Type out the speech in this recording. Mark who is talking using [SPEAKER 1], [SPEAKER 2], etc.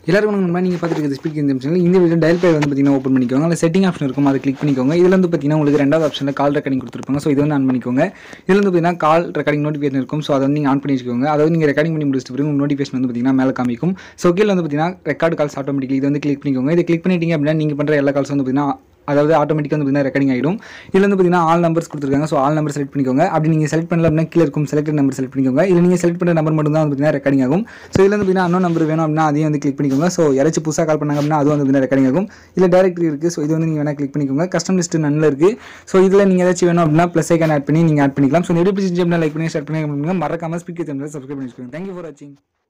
[SPEAKER 1] எல்லாருக்கும் நம்ம நீங்கள் பார்த்துட்டு இருக்கிறது ஸ்பீக் இந்த சேனல் இந்த வீடியோ டயல் பேர் வந்து பார்த்தீங்கன்னா ஓப்பன் பண்ணிக்கோங்க அதில் செட்டிங் ஆப்ஷன் இருக்கும் அதை கிளிக் பண்ணிக்கோங்க இதில் வந்து பார்த்தீங்கன்னா உங்களுக்கு ரெண்டாவது ஆப்ஷனில் கால் ரெக்கார்டிங் கொடுத்துருப்பாங்க ஸோ இது வந்து ஆன் பண்ணிக்கோங்க இதில் வந்து பார்த்தீங்கன்னா கால் ரெக்கார்டிங் நோட்டிஃபிகேஷன் இருக்கும் ஸோ அதை வந்து நீங்கள் ஆன் பண்ணி வச்சுக்கோங்க அதாவது நீங்கள் ரெக்கார்டிங் பண்ணி முடிச்சிட்டு பிறகு நோட்டிஃபிகேஷன் வந்து பார்த்தீங்கன்னா மேலே காமிக்கும் ஸோ கீழே வந்து பார்த்தீங்கன்னா ரெக்கார்டு கால்ஸ் ஆட்டோமேட்டிக் இது வந்து கிளிக் பண்ணிக்கோங்க இதை கிளிக் பண்ணிட்டீங்க அப்படின்னா நீங்கள் பண்ணுற எல்லா கால்ஸ் வந்து பார்த்தீங்கன்னா அதாவது ஆட்டோமேட்டிக்காக வந்து பார்த்தீங்கன்னா ரெக்கார்டிங் ஆகிடும் இதில் வந்து பார்த்தீங்கன்னா ஆல் நம்பர்ஸ் கொடுத்துருக்காங்க ஸோ ஆல் நம்பர் செலக்ட் பண்ணிக்கோங்க அப்படி நீங்கள் செலக்ட் பண்ணல அப்படின்னா கீழே இருக்கும் செலக்ட் நம்பர் செலக்ட் பண்ணிக்கோங்க இல்லை நீங்கள் செலக்ட் பண்ணுற நம்பர் மட்டும் தான் வந்து பார்த்தீங்கன்னா ரெக்கார்டிங் ஆகும் ஸோ இதில் வந்து பார்த்தீங்கன்னா அன்னோ நம்பர் வேணும் அப்படின்னா அதையும் வந்து கிளிக் பண்ணிக்கோங்க ஸோ யாராச்சும் புதுசாக கால் பண்ணாங்க அப்படின்னா அதுவும் வந்து பார்த்தீங்கன்னா ரெக்கார்டிங் ஆகும் இல்லை டேரக்டரி இருக்குது ஸோ இது வந்து நீங்கள் வேணால் கிளிக் பண்ணிக்கோங்க கஸ்டம் லிஸ்ட் நன்னில் இருக்குது ஸோ இதில் நீங்கள் ஏதாச்சும் வேணும் அப்படின்னா ப்ளஸ் ஐக்கான் ஆட் பண்ணி நீங்கள் ஆட் பண்ணிக்கலாம் ஸோ நெடி பிடிச்சி அப்படின்னா லைக் பண்ணி ஷேர் பண்ணி மறக்காம ஸ்பீக்கர் சேனல் சப்ஸ்கிரைப் பண்ணி வச்சுக்கோங்க தேங்க்யூ ஃபார் வாட்சிங்